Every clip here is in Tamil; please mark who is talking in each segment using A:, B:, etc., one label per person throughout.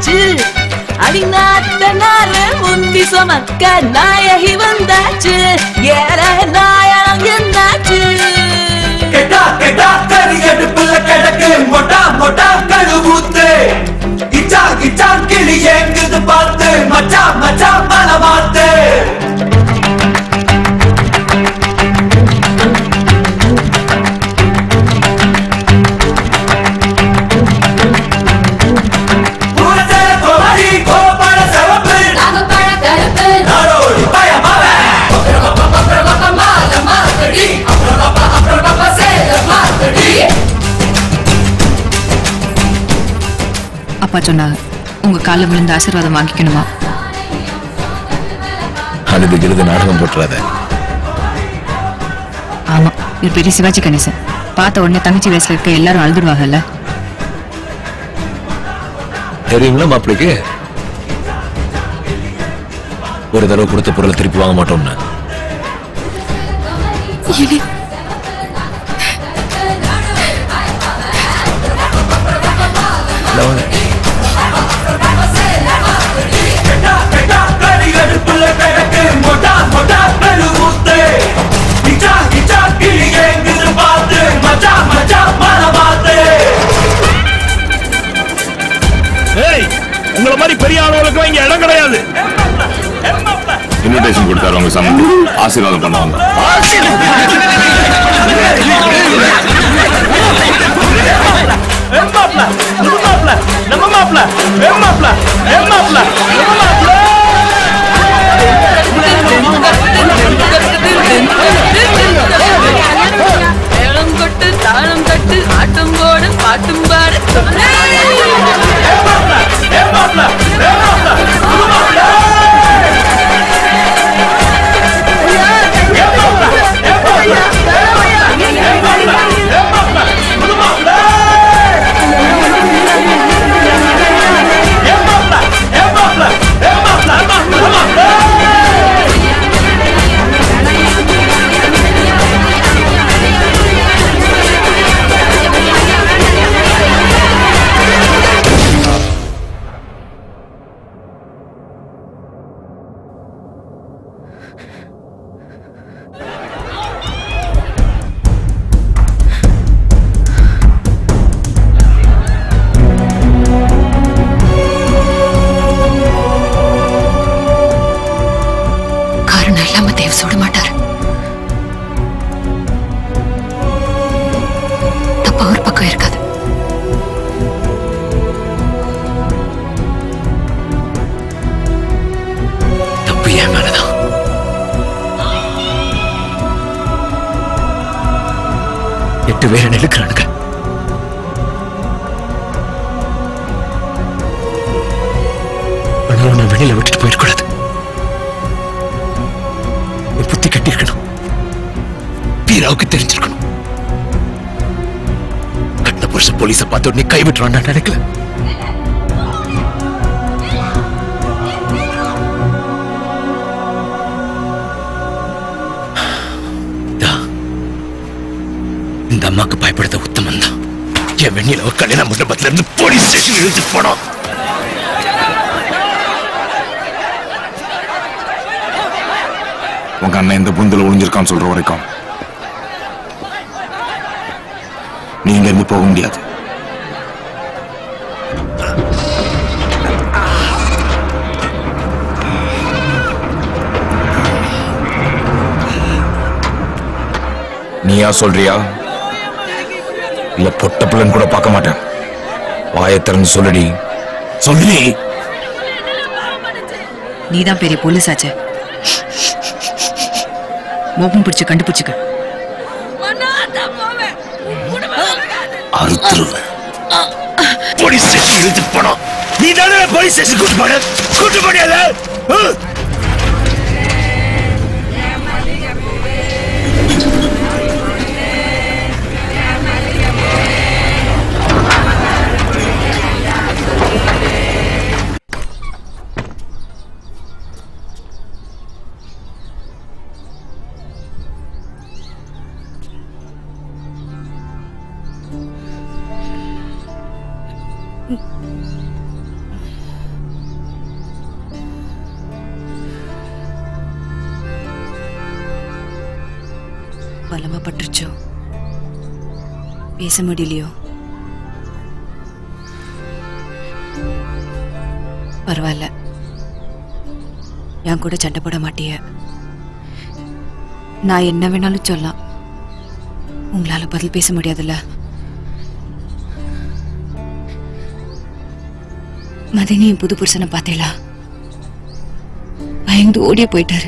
A: வந்தாச்சு அடிநாத்த நார முந்தி சுமக்க நாயகி வந்தாச்சு ஏற நாயகம் என்னாச்சு
B: கெட்டா கெட்டா கறி அடுப்புல கிடக்கு மொட்டா மொட்டா கழுவூத்து கிச்சா கிச்சா கிளி ஏங்குது பார்த்து மச்சா மச்சா மன மாத்து பூரத்தை கோமாளி கோபால சிவப்பு
C: நாகப்பழ கருப்பு
B: நாடோடி பயமாவன்
C: மால மாத்தடி அப்புறம் பாப்பா அப்புறம் பாப்பா சேல மாத்தடி
D: அப்பா சொன்னாங்க உங்க காலில் விழுந்து ஆசீர்வாதம் வாங்கிக்கணுமா
E: அழுது கிழுது நாடகம் போட்டுறாத
D: ஆமா இவர் பெரிய சிவாஜி கணேசன் பார்த்த உடனே தங்கச்சி வயசுல இருக்க எல்லாரும் அழுதுடுவாங்கல்ல
E: தெரியுங்களா மாப்பிளைக்கு ஒரு தடவை கொடுத்த பொருளை திருப்பி வாங்க மாட்டோம்னு
B: கெட்டா கெட்டா கறி அடுப்புல கிடக்கு மொட்டா மொட்டா கழுவூத்து கிச்சா கிச்சா கிளி ஏங்குது பார்த்து மச்சா மச்சா மன மாத்து
E: ஏய் உங்களை மாதிரி பெரிய ஆளுகளுக்கு இங்க இடம் கிடையாது
F: இன்விடேஷன் கொடுத்தாரு உங்க சம்மன் ஆசீர்வாதம் பண்ணுவாங்க
B: மாப்ள நம்ம மாப்ள நம்ம மாப்ள எம் மாப்ள எம் மாப்ள நம்ம மாப்ள
A: மேளம் கொட்டு தாளம் தட்டு ஆட்டம் போடு பாட்டும் பாடு
B: எம் மாப்ள எம் மாப்ள எம் மாப்ள நம்ம மாப்ள எம் மாப்ள எம் மாப்ள எம் மாப்ள எம் மாப்ள நம்ம மாப்ள எம் மாப்ள எம் மாப்ள எம் மாப்ள நம்ம மாப்ள
D: காரணம் இல்லாம தேவ் சுட மாட்டாரு தப்பா ஒரு பக்கம் இருக்காது
E: தப்பு என் மேலதான் எட்டு பேரை நெருக்கிறானுங்க ஆனா உன்னை வெளியில விட்டுட்டு போயிடக்கூடாது என் புத்தி கட்டியிருக்கணும் பீராவுக்கு தெரிஞ்சிருக்கணும் கட்டின புருஷ போலீஸை பார்த்த உடனே கைவிட்டுறான் நான் நினைக்கல தா. இந்த அம்மாக்கு பயப்படுத்த உத்தமன் தான் என் வெண்ணில ஒரு கல்யாண மண்டபத்துல இருந்து போலீஸ் ஸ்டேஷன் இழுத்து போனோம்
F: உங்க அண்ணன் இந்த புந்துல ஒளிஞ்சிருக்கான்னு சொல்ற வரைக்கும் நீங்க இருந்து போக முடியாது நீயா சொல்றியா இல்ல பொட்ட பிள்ளைன்னு கூட பார்க்க மாட்டேன் வாயை திறந்து சொல்லுடி சொல்லி
D: நீதான் பெரிய போலீஸ் ஆச்சே மோப்பம் பிடிச்சு கண்டுபிடிச்சுக்க
E: அறுத்துருவேன் போலீஸ் ஸ்டேஷன் இழுத்து போனோம் நீ தானே போலீஸ் ஸ்டேஷன் கூட்டு போன கூட்டு போனியால
D: பலமா பட்டுருச்சோ பேச முடியலையோ பரவாயில்ல என் கூட சண்டை போட மாட்டிய நான் என்ன வேணாலும் சொல்லலாம் உங்களால பதில் பேச முடியாதுல்ல மதினி என் புது புருஷனை பார்த்தீங்களா பயந்து ஓடியே போயிட்டாரு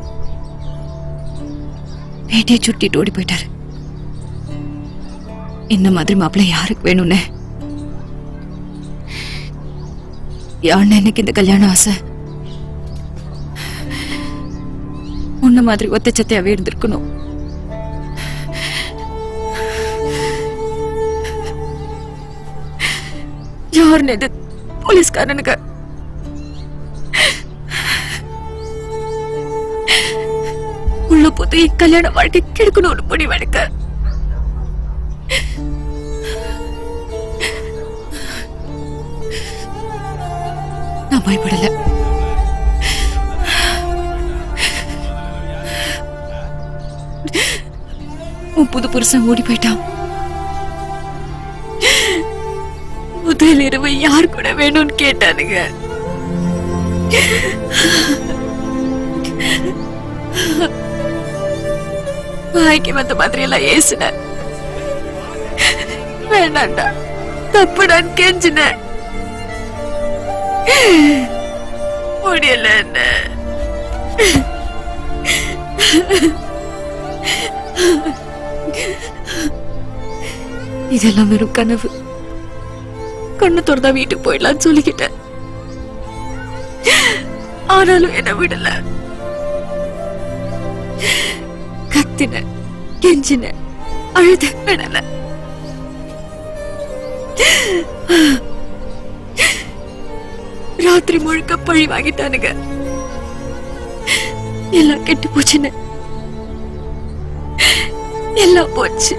D: வேட்டியை சுட்டிட்டு ஓடி போயிட்டாரு இந்த மாதிரி மாப்பிள்ளை யாருக்கு வேணும்னு யாருன்னு எனக்கு இந்த கல்யாணம் ஆசை உன்ன மாதிரி ஒத்த சத்தையாவே இருந்திருக்கணும் யாருன்னு இது போலீஸ்காரனுக்கு உள்ள போது என் கல்யாண வாழ்க்கை கெடுக்கணும்னு முடிவெடுக்க நான் பயப்படல உன் புது புருஷன் ஓடி போயிட்டான் முதல் இரவு யார் கூட வேணும்னு கேட்டானுங்க வாய்க்கு வந்த மாதிரி எல்லாம் ஏசுன வேணாண்டா தப்புடான்னு கெஞ்சின முடியல என்ன இதெல்லாம் வெறும் கனவு கண்ணு திறந்தா வீட்டுக்கு போயிடலாம்னு சொல்லிக்கிட்டேன் ஆனாலும் என்ன விடல கத்தின கெஞ்சின அழுத விடல ராத்திரி முழுக்க பழி வாங்கிட்டானுங்க எல்லாம் கெட்டு போச்சுன்னு எல்லாம் போச்சு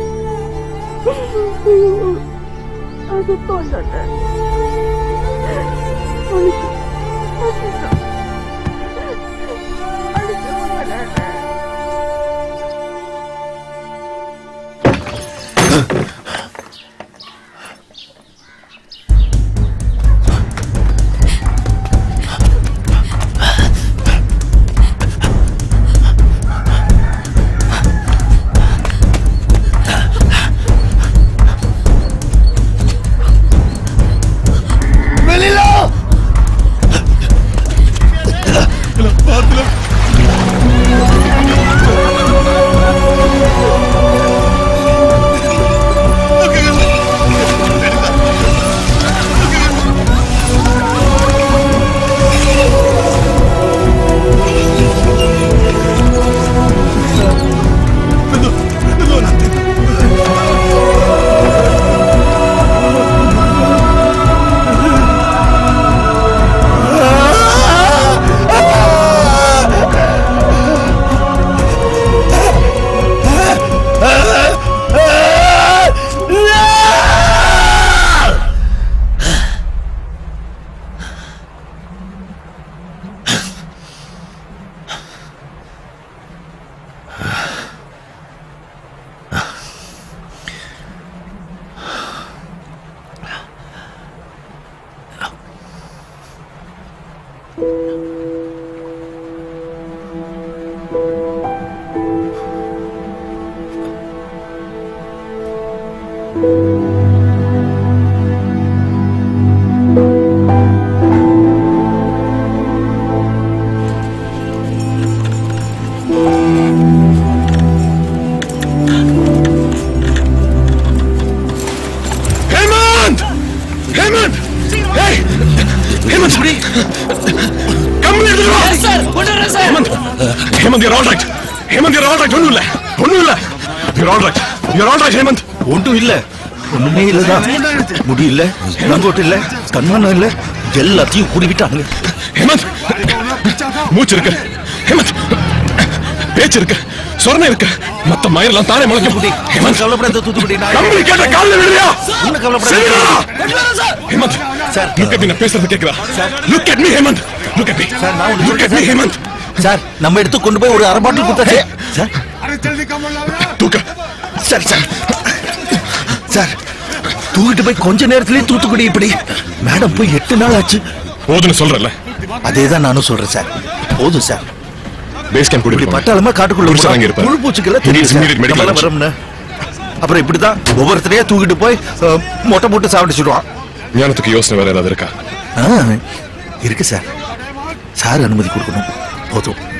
E: ஹேமந்த் ஹேமந்த் ஏய் ஹேமந்த் சுடி கம்பெனி எடுத்துட்டு வா
C: சார் கொண்டு sir
E: Hemant Hemant you're all right Hemant you're all right ஒண்ணும் இல்ல ஒண்ணும் இல்ல you're all right you're all right Hemant
G: ஒன்றும் இல்ல ஒண்ணுமே இல்லதான் முடி இல்ல நங்கோட்டு இல்ல கண்ணானம் இல்ல எல்லாத்தையும் குடிவிட்டானுங்க
E: ஹேமந்த் மூச்சு இருக்கு ஹேமந்த் பேச்சு இருக்கு சொரணை இருக்கு மத்த மயிரெல்லாம் தானே முளைக்கும் ஹேமந்த்
G: கவலைப்படாத தூத்துக்குடி நான்
E: கம்பெனி கேட்ட காலில் விழுறியா
G: ஒண்ணும் கவலைப்படாத.
E: சரிடா. Hemant
G: sir.
E: Look at me நான் பேசுறது கேக்குதா look at me Hemant look at me
G: sir, நான் ஒண்ணு
E: லுக் அட் மீ
G: சொல்றேன்.
E: ஹேமந்த்
G: சார் நம்ம எடுத்து கொண்டு போய் ஒரு அரை பாட்டில் கொடுத்தாச்சு சார்
E: தூக்க
G: சரி சார் சார் தூக்கிட்டு போய் கொஞ்ச நேரத்திலேயே தூத்துக்குடி இப்படி மேடம் போய் எட்டு நாள் ஆச்சு
E: போதுன்னு சொல்றல
G: அதே தான் நானும் சொல்றேன் சார் போதும் சார்
E: பேஸ் கேம்ப்
G: இப்படி
E: கூட்டிட்டு
G: பட்டாளமா காட்டுக்குள்ள
E: புருஷன்
G: போனா
E: அங்க இருப்பாரு.
G: புழு பூச்சிக்கெல்லாம்
E: He needs
G: தெரியும்
E: immediate
G: சார்.
E: medical
G: நம்மளால
E: attention.
G: வரோம்னு. அப்புறம் இப்படிதான் ஒவ்வொருத்தரையா தூக்கிட்டு போய் அஹ், மொட்டை போட்டு சாப்பிட்டுச்சுடுவான்
E: ஞானத்துக்கு யோசனை வேற ஏதாவது இருக்கா
G: இருக்கு சார் சார் அனுமதி கொடுக்கணும் போதும்